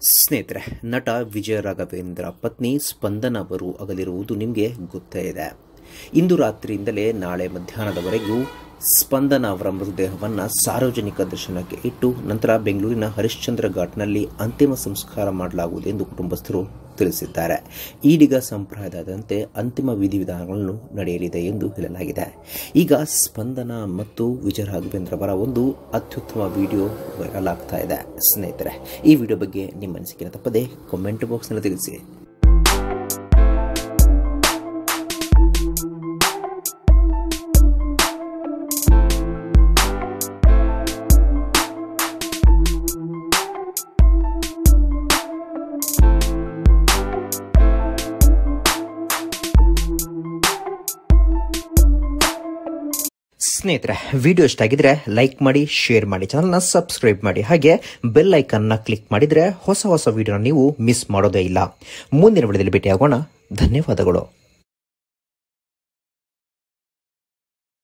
ಸ್ನೇಹಿತರೆ ನಟ ವಿಜಯ ರಾಘವೇಂದ್ರ ಪತ್ನಿ ಸ್ಪಂದನ ಅವರು ಅಗಲಿರುವುದು ನಿಮಗೆ ಗೊತ್ತೇ ಇದೆ ಇಂದು ರಾತ್ರಿಯಿಂದಲೇ ನಾಳೆ ಮಧ್ಯಾಹ್ನದವರೆಗೂ ಸ್ಪಂದನ ಅವರ ಮೃತದೇಹವನ್ನು ಸಾರ್ವಜನಿಕ ದರ್ಶನಕ್ಕೆ ಇಟ್ಟು ನಂತರ ಬೆಂಗಳೂರಿನ ಹರಿಶ್ಚಂದ್ರ ಘಾಟ್ನಲ್ಲಿ ಅಂತಿಮ ಸಂಸ್ಕಾರ ಮಾಡಲಾಗುವುದು ಎಂದು ಕುಟುಂಬಸ್ಥರು ತಿಳಿಸಿದ್ದಾರೆ ಈಡಿಗ ಸಂಪ್ರದಾಯದಂತೆ ಅಂತಿಮ ವಿಧಿವಿಧಾನಗಳನ್ನು ನಡೆಯಲಿದೆ ಎಂದು ಹೇಳಲಾಗಿದೆ ಈಗ ಸ್ಪಂದನ ಮತ್ತು ವಿಜಯ ರಾಘವೇಂದ್ರ ಅವರ ಒಂದು ಅತ್ಯುತ್ತಮ ವಿಡಿಯೋ ವೈರಲ್ ಆಗ್ತಾ ಇದೆ ಸ್ನೇಹಿತರೆ ಈ ವಿಡಿಯೋ ಬಗ್ಗೆ ನಿಮ್ಮ ಅನಿಸಿಕೆನ ತಪ್ಪದೆ ಕಾಮೆಂಟ್ ಬಾಕ್ಸ್ನಲ್ಲಿ ತಿಳಿಸಿ ಸ್ನೇಹಿತರೆ ವಿಡಿಯೋ ಇಷ್ಟ ಆಗಿದ್ರೆ ಲೈಕ್ ಮಾಡಿ ಶೇರ್ ಮಾಡಿ ಚಾನಲ್ನ ಸಬ್ಸ್ಕ್ರೈಬ್ ಮಾಡಿ ಹಾಗೆ ಬೆಲ್ ಐಕನ್ನ ಕ್ಲಿಕ್ ಮಾಡಿದ್ರೆ ಹೊಸ ಹೊಸ ವಿಡಿಯೋನ ನೀವು ಮಿಸ್ ಮಾಡೋದೇ ಇಲ್ಲ ಮುಂದಿನ ವಿಡಿಯೋದಲ್ಲಿ ಭೇಟಿಯಾಗೋಣ ಧನ್ಯವಾದಗಳು